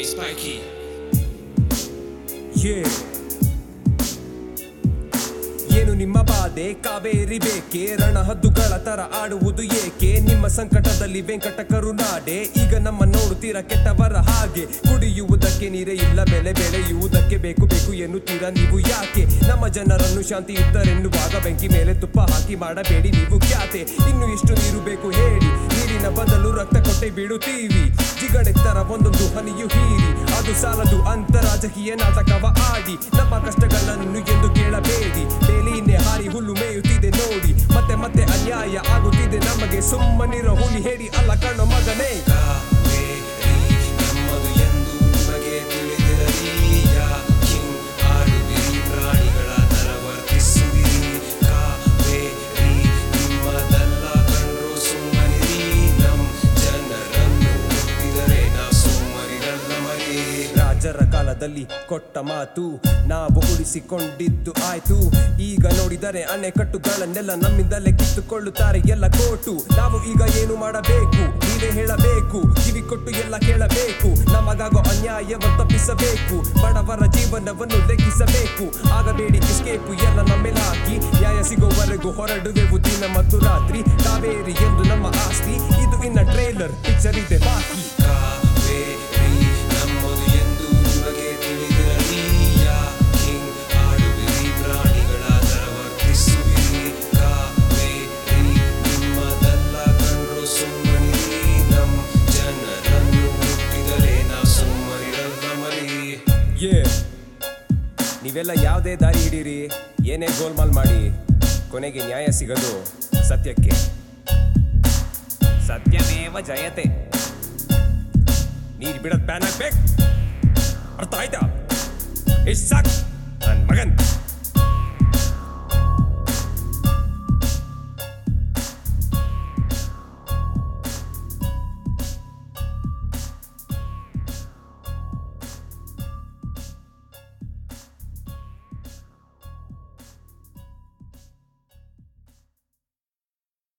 spiky. Yeah. ಏನು ನಿಮ್ಮ ಬಾಧೆ ಕಾವೇರಿ ಬೇಕೆ ರಣ ಹದ್ದುಗಳ ತರ ಆಡುವುದು ಏಕೆ ನಿಮ್ಮ ಸಂಕಟದಲ್ಲಿ ವೆಂಕಟ ಕರುನಾಡೆ ಈಗ ನಮ್ಮ ನೋಡುತ್ತೀರ ಕೆಟ್ಟವರ ಹಾಗೆ ಕುಡಿಯುವುದಕ್ಕೆ ನೀರೇ ಇಲ್ಲ ಬೆಲೆ ಬೆಳೆಯುವುದಕ್ಕೆ ಬೇಕು ಬೇಕು ಎನ್ನುತ್ತೀರಾ ನೀವು ಯಾಕೆ ನಮ್ಮ ಜನರನ್ನು ಶಾಂತಿಯುತರೆನ್ನುವಾಗ ಬೆಂಕಿ ಮೇಲೆ ತುಪ್ಪ ಹಾಕಿ ಮಾಡಬೇಡಿ ನೀವು ಖ್ಯಾತೆ ಇನ್ನು ಎಷ್ಟು ನೀರು ಬೇಕು ಹೇಳಿ ನೀರಿನ ಬದಲು ರಕ್ತ ಕೊಟ್ಟೆ ಬಿಡುತ್ತೀವಿ ಜಿಗಣೆತ್ತರ ಒಂದೊಂದು ಹನಿಯು ಹೀರಿ ಅದು ಸಾಲದು ಅಂತ ರಾಜಕೀಯ ನಾಟಕವ ಆಡಿ ನಮ್ಮ ಕಷ್ಟಗಳನ್ನು ಎಂದು ಕೇಳಬೇಡಿ ಬೇಲಿನೇ ಹಾರಿ ಹುಲ್ಲು ಮೇಯುತ್ತಿದೆ ನೋಡಿ ಮತ್ತೆ ಮತ್ತೆ ಅನ್ಯಾಯ ಆಗುತ್ತಿದೆ ನಮಗೆ ಸುಮ್ಮನಿರೋ ಹುಲಿ ಹೇಳಿ ಅಲ್ಲ ಕಣ್ಣು ಮಗನೇ ಕಾವೇರಿ ನಮ್ಮದು ಎಂದು ನಿಮಗೆ ತಿಳಿದಿರಲಿ ಯಾಕಿಂಗ್ ಆಡುವಿರಿ ಪ್ರಾಣಿಗಳ ತರ ವರ್ತಿಸುವಿರಿ ಕಾವೇರಿ ನಿಮ್ಮದಲ್ಲ ಕಂಡ್ರು ಸುಮ್ಮನಿರಿ ನಮ್ ಜನರನ್ನು ಮುಟ್ಟಿದರೆ ನಾ ಸುಮ್ಮನಿರಲ್ಲ ಮರಿ ರಾಜರ ಕಾಲದಲ್ಲಿ ಕೊಟ್ಟ ಮಾತು ನಾವು ಉಳಿಸಿಕೊಂಡಿದ್ದು ಆಯ್ತು ಈಗ ನೋಡಿದರೆ ಅಣೆಕಟ್ಟುಗಳನ್ನೆಲ್ಲ ನಮ್ಮಿಂದಲೇ ಕಿತ್ತುಕೊಳ್ಳುತ್ತಾರೆ ಎಲ್ಲ ಕೋಟು ನಾವು ಈಗ ಏನು ಮಾಡಬೇಕು ನೀವೇ ಹೇಳಬೇಕು ಕಿವಿ ಕೊಟ್ಟು ಎಲ್ಲ ಕೇಳಬೇಕು ನಮಗಾಗೋ ಅನ್ಯಾಯವನ್ನು ತಪ್ಪಿಸಬೇಕು ಬಡವರ ಜೀವನವನ್ನು ಲೆಕ್ಕಿಸಬೇಕು ಆಗಬೇಡಿ ಎಸ್ಕೇಪು ಎಲ್ಲ ನಮ್ಮೇಲೆ ಹಾಕಿ ನ್ಯಾಯ ಸಿಗೋವರೆಗೂ ಹೊರಡುವೆವು ದಿನ ಮತ್ತು ರಾತ್ರಿ ಕಾವೇರಿ ಎಂದು ನಮ್ಮ ಆಸ್ತಿ ಇದು ಇನ್ನ ಟ್ರೇಲರ್ ಪಿಕ್ಚರ್ ಇದೆ ಬಾಕಿ ಕಾವೇರಿ ನಮ್ಮದು ಎಂದು ನಿಮಗೆ ತಿಳಿದಿರಲಿ ಯಾಕಿಂಗ್ ಆಡುವಿರಿ ಪ್ರಾಣಿಗಳ ತರ ವರ್ತಿಸುವಿರಿ ಕಾವೇರಿ ನಿಮ್ಮದಲ್ಲ ಕಂಡ್ರು ಸುಮ್ಮನಿರಿ ನಮ್ ಜನರನ್ನು ಮುಟ್ಟಿದರೆ ನಾ ಸುಮ್ಮನಿರಲ್ಲ ಮರಿ ಯೇ ನೀವೆಲ್ಲ ಯಾವುದೇ ದಾರಿ ಹಿಡೀರಿ ಏನೇ ಗೋಲ್ಮಾಲ್ ಮಾಡಿ ಕೊನೆಗೆ ನ್ಯಾಯ ಸಿಗೋದು ಸತ್ಯಕ್ಕೆ ಸತ್ಯಮೇವ ಜಯತೆ ನೀರು ಬಿಡೋದು ಬ್ಯಾನ್ ಆಗ್ಬೇಕು ಅರ್ಥ ಆಯ್ತಾ ಇಷ್ಟು ಸಾಕು ನನ್ನ ಮಗನ್